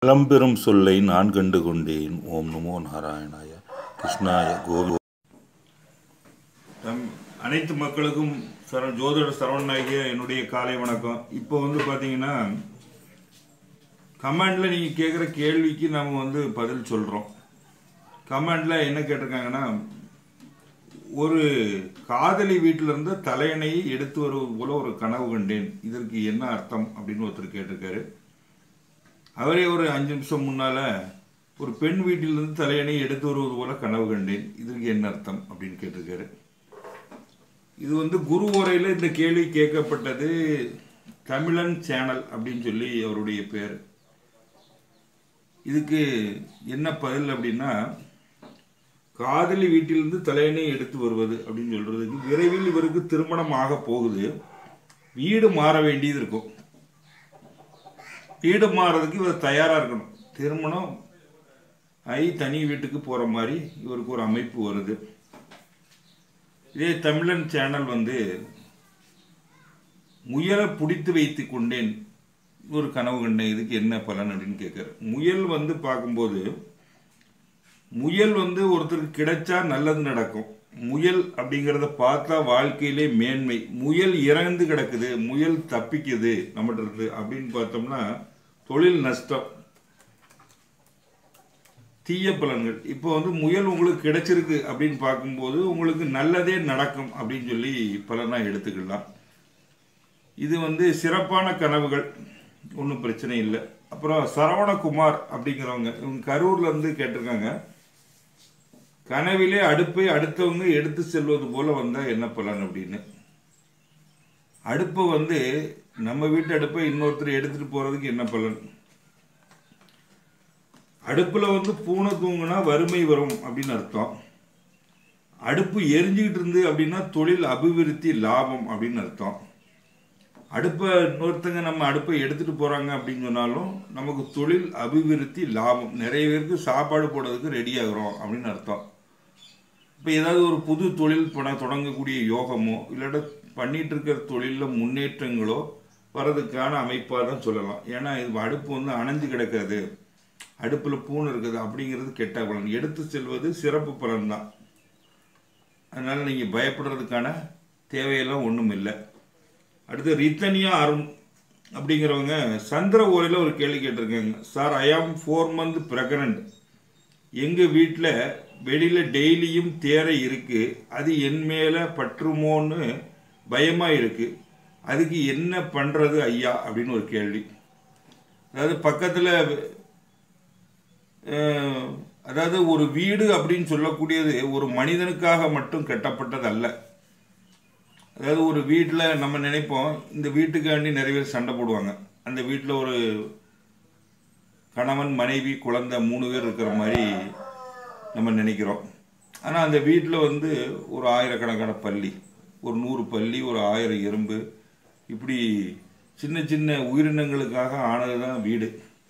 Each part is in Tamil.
பழம்பெரும் சொல்லை நான் கண்டு கொண்டேன் ஓம் நமோ நாராயணாய கிருஷ்ணாய கோவி தம் அனைத்து மக்களுக்கும் சர ஜோதிட சரவணாகிய என்னுடைய காலை வணக்கம் இப்போ வந்து பார்த்தீங்கன்னா கமெண்டில் நீங்கள் கேட்குற கேள்விக்கு நம்ம வந்து பதில் சொல்கிறோம் கமெண்டில் என்ன கேட்டிருக்காங்கன்னா ஒரு காதலி வீட்டில இருந்து தலையணையை எடுத்து வருவது போல ஒரு கனவு கண்டேன் இதற்கு என்ன அர்த்தம் அப்படின்னு ஒருத்தர் கேட்டிருக்காரு அவரே ஒரு அஞ்சு நிமிஷம் முன்னால ஒரு பெண் வீட்டிலிருந்து தலையணை எடுத்து வருவது போல கனவு கண்டேன் இதற்கு என்ன அர்த்தம் அப்படின்னு கேட்டிருக்காரு இது வந்து குரு உரையில் இந்த கேள்வி கேட்கப்பட்டது தமிழன் சேனல் அப்படின்னு சொல்லி அவருடைய பேர் இதுக்கு என்ன பதில் அப்படின்னா காதலி வீட்டிலிருந்து தலையணை எடுத்து வருவது அப்படின்னு சொல்றதுக்கு விரைவில் இவருக்கு திருமணம் ஆக போகுது வீடு மாற வேண்டியது இருக்கும் வீடு மாறதுக்கு இவர் தயாரா இருக்கணும் திருமணம் ஆகி தனி வீட்டுக்கு போற மாதிரி இவருக்கு ஒரு அமைப்பு வருது இதே தமிழன் சேனல் வந்து முயலை பிடித்து வைத்து கொண்டேன் ஒரு கனவு கண்டேன் இதுக்கு என்ன பலன் அப்படின்னு கேட்குற முயல் வந்து பார்க்கும்போது முயல் வந்து ஒருத்தருக்கு கிடைச்சா நல்லது நடக்கும் முயல் அப்படிங்கிறத பார்த்தா வாழ்க்கையிலே மேன்மை முயல் இறந்து கிடக்குது முயல் தப்பிக்குது நம்மகிட்ட இருந்து அப்படின்னு பார்த்தோம்னா தொழில் நஷ்டம் தீய பலன்கள் இப்போ வந்து முயல் உங்களுக்கு கிடைச்சிருக்கு அப்படின்னு பார்க்கும்போது உங்களுக்கு நல்லதே நடக்கும் அப்படின்னு சொல்லி பலனா எடுத்துக்கலாம் இது வந்து சிறப்பான கனவுகள் ஒன்றும் பிரச்சனை இல்லை அப்புறம் சரவணகுமார் அப்படிங்கிறவங்க இவங்க கரூர்ல இருந்து கேட்டிருக்காங்க கனவிலே அடுப்பை அடுத்தவங்க எடுத்து செல்வது போல வந்தா என்ன பலன் அப்படின்னு அடுப்பை வந்து நம்ம வீட்டு அடுப்பை இன்னொருத்தர் எடுத்துட்டு போறதுக்கு என்ன பலன் அடுப்புல வந்து பூனை தூங்குனா வறுமை வரும் அப்படின்னு அர்த்தம் அடுப்பு எரிஞ்சுக்கிட்டு இருந்து அப்படின்னா தொழில் அபிவிருத்தி லாபம் அப்படின்னு அர்த்தம் அடுப்பை இன்னொருத்தங்க நம்ம அடுப்பை எடுத்துட்டு போறாங்க அப்படின்னு சொன்னாலும் நமக்கு தொழில் அபிவிருத்தி லாபம் நிறைய பேருக்கு சாப்பாடு போடுறதுக்கு ரெடி ஆகுறோம் அப்படின்னு அர்த்தம் இப்போ ஏதாவது ஒரு புது தொழில் பண்ண தொடங்கக்கூடிய யோகமோ இல்லாட்ட பண்ணிட்டு இருக்கிற தொழிலில் முன்னேற்றங்களோ வர்றதுக்கான அமைப்பாக தான் சொல்லலாம் ஏன்னா இது அடுப்பு வந்து அணைஞ்சு கிடக்காது அடுப்பில் பூண் இருக்குது அப்படிங்கிறது கெட்ட பலன் எடுத்து செல்வது சிறப்பு பலன் தான் அதனால நீங்கள் பயப்படுறதுக்கான தேவையெல்லாம் ஒன்றும் இல்லை அடுத்து ரித்தனியா அருண் அப்படிங்கிறவங்க சந்திர ஓரையில் ஒரு கேள்வி கேட்டிருக்காங்க சார் ஐ ஆம் ஃபோர் மந்த் ப்ரெக்னண்ட் எங்கள் வீட்டில் வெளியில் டெய்லியும் தேரை இருக்கு அது என் மேலே பற்றுமோன்னு பயமாக இருக்கு அதுக்கு என்ன பண்ணுறது ஐயா அப்படின்னு ஒரு கேள்வி அதாவது பக்கத்தில் அஹ், அதாவது ஒரு வீடு அப்படின்னு சொல்லக்கூடியது ஒரு மனிதனுக்காக மட்டும் கட்டப்பட்டது அல்ல அதாவது ஒரு வீட்டில் நம்ம நினைப்போம் இந்த வீட்டுக்காண்டி நிறைய பேர் சண்டை போடுவாங்க அந்த வீட்டில் ஒரு கணவன் மனைவி குழந்தை மூணு பேர் இருக்கிற மாதிரி நம்ம நினைக்கிறோம் ஆனால் அந்த வீட்டில் வந்து ஒரு ஆயிரக்கணக்கான பள்ளி ஒரு நூறு பள்ளி ஒரு ஆயிரம் எறும்பு இப்படி சின்ன சின்ன உயிரினங்களுக்காக ஆனது தான் வீடு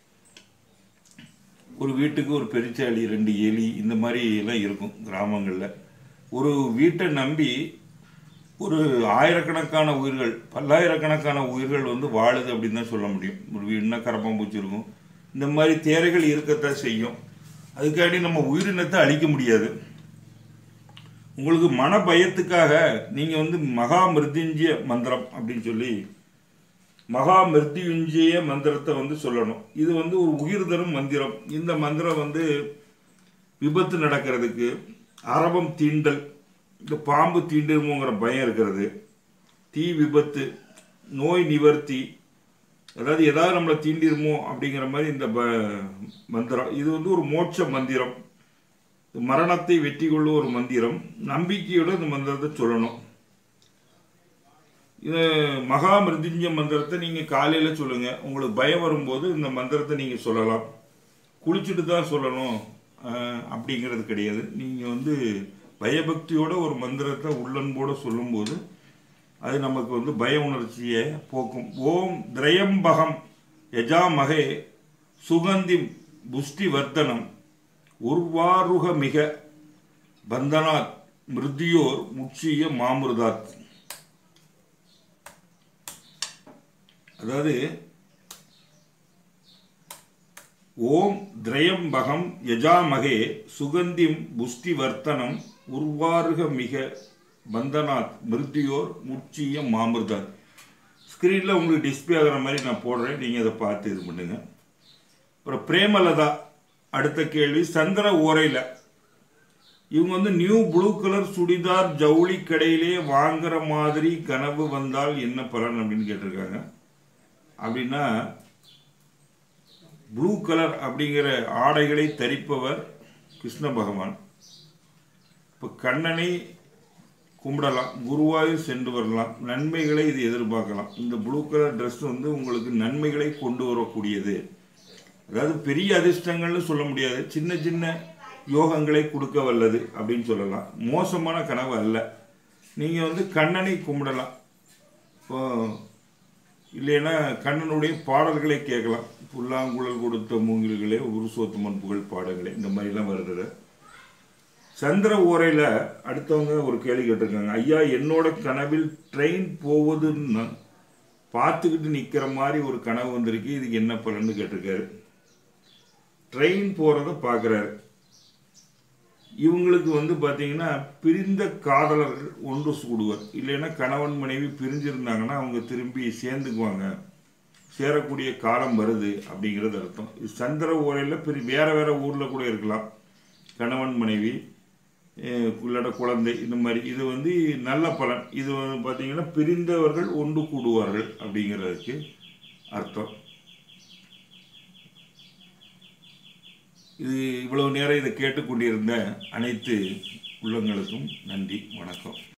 ஒரு வீட்டுக்கு ஒரு பெருச்சாளி ரெண்டு எலி இந்த மாதிரி எல்லாம் இருக்கும் கிராமங்களில் ஒரு வீட்டை நம்பி ஒரு ஆயிரக்கணக்கான உயிர்கள் பல்லாயிரக்கணக்கான உயிர்கள் வந்து வாழுது அப்படின்னு தான் சொல்ல முடியும் ஒரு வீடுனா கரப்பாம்பூச்சி இருக்கும் இந்த மாதிரி தேரைகள் இருக்கத்தான் செய்யும் அதுக்காண்டி நம்ம உயிரினத்தை அழிக்க முடியாது உங்களுக்கு மன பயத்துக்காக நீங்கள் வந்து மகா மிருத்யுஞ்சய மந்திரம் அப்படின்னு சொல்லி மகா மிருத்யுஞ்சய மந்திரத்தை வந்து சொல்லணும் இது வந்து ஒரு உயிர் தரும் மந்திரம் இந்த மந்திரம் வந்து விபத்து நடக்கிறதுக்கு அரபம் தீண்டல் இந்த பாம்பு தீண்டுமோங்கிற பயம் இருக்கிறது தீ விபத்து நோய் நிவர்த்தி அதாவது ஏதாவது நம்மளை தீண்டிருமோ அப்படிங்கிற மாதிரி இந்த ப மந்திரம் இது வந்து ஒரு மோட்ச மந்திரம் மரணத்தை வெற்றி கொள்ளும் ஒரு மந்திரம் நம்பிக்கையோட இந்த மந்திரத்தை சொல்லணும் இது மகா மிருத்யுஞ்சய மந்திரத்தை நீங்கள் காலையில் சொல்லுங்கள் உங்களுக்கு பயம் வரும்போது இந்த மந்திரத்தை நீங்கள் சொல்லலாம் குளிச்சுட்டு தான் சொல்லணும் அஹ், அப்படிங்கிறது கிடையாது நீங்கள் வந்து பயபக்தியோட ஒரு மந்திரத்தை உள்ளன்போட சொல்லும்போது அது நமக்கு வந்து பய உணர்ச்சியை போக்கும் ஓம் திரயம்பகம் யஜாமகே சுகந்தி புஷ்டி வர்த்தனம் உர்வாருக மிக பந்தனாத் மிருதியோர் முட்சிய மாமிருதாத் அதாவது ஓம் திரயம்பகம் யஜாமகே சுகந்திம் புஷ்டிவர்த்தனம் உர்வாருக மிக பந்தனாத் மிருத்தியோர் முச்சிய மாமிர்தாத் ஸ்க்ரீனில் உங்களுக்கு டிஸ்பிளே ஆகிற மாதிரி நான் போடுறேன் நீங்கள் அதை பார்த்து இது பண்ணுங்க அப்புறம் பிரேமலதா அடுத்த கேள்வி சந்திர ஓரையில் இவங்க வந்து நியூ ப்ளூ கலர் சுடிதார் ஜவுளி கடையிலே வாங்குற மாதிரி கனவு வந்தால் என்ன பலன் அப்படின்னு கேட்டிருக்காங்க அப்படின்னா ப்ளூ கலர் அப்படிங்கிற ஆடைகளை தரிப்பவர் கிருஷ்ண பகவான் இப்போ கண்ணனை கும்பிடலாம் குருவாயூர் சென்று வரலாம் நன்மைகளை இது எதிர்பார்க்கலாம் இந்த ப்ளூ கலர் ட்ரெஸ் வந்து உங்களுக்கு நன்மைகளை கொண்டு வரக்கூடியது அதாவது பெரிய அதிர்ஷ்டங்கள்னு சொல்ல முடியாது சின்ன சின்ன யோகங்களை கொடுக்க வல்லது அப்படின்னு சொல்லலாம் மோசமான கனவு அல்ல நீங்கள் வந்து கண்ணனை கும்பிடலாம் இப்போ இல்லைன்னா கண்ணனுடைய பாடல்களை கேட்கலாம் புல்லாங்குழல் கொடுத்த மூங்கில்களே உருசோத்தமன் புகழ் பாடல்களே இந்த மாதிரிலாம் வருது சந்திர ஓரையில் அடுத்தவங்க ஒரு கேள்வி கேட்டிருக்காங்க ஐயா என்னோட கனவில் ட்ரெயின் போவதுன்னு பார்த்துக்கிட்டு நிற்கிற மாதிரி ஒரு கனவு வந்திருக்கு இதுக்கு என்ன பலன்னு கேட்டிருக்காரு ட்ரெயின் போகிறத பார்க்குறாரு இவங்களுக்கு வந்து பார்த்தீங்கன்னா பிரிந்த காதலர்கள் ஒன்று கூடுவர் இல்லைன்னா கணவன் மனைவி பிரிஞ்சிருந்தாங்கன்னா அவங்க திரும்பி சேர்ந்துக்குவாங்க சேரக்கூடிய காலம் வருது அப்படிங்கிறது அர்த்தம் இது சந்திர ஓரையில் பிரி வேற வேற ஊரில் கூட இருக்கலாம் கணவன் மனைவி அஹ், இல்லாட்ட குழந்தை இந்த மாதிரி இது வந்து நல்ல பலன் இது வந்து பார்த்தீங்கன்னா பிரிந்தவர்கள் ஒன்று கூடுவார்கள் அப்படிங்கிறதுக்கு அர்த்தம் இது இவ்வளவு நேரம் இதை கேட்டுக்கொண்டிருந்த அனைத்து உள்ளங்களுக்கும் நன்றி வணக்கம்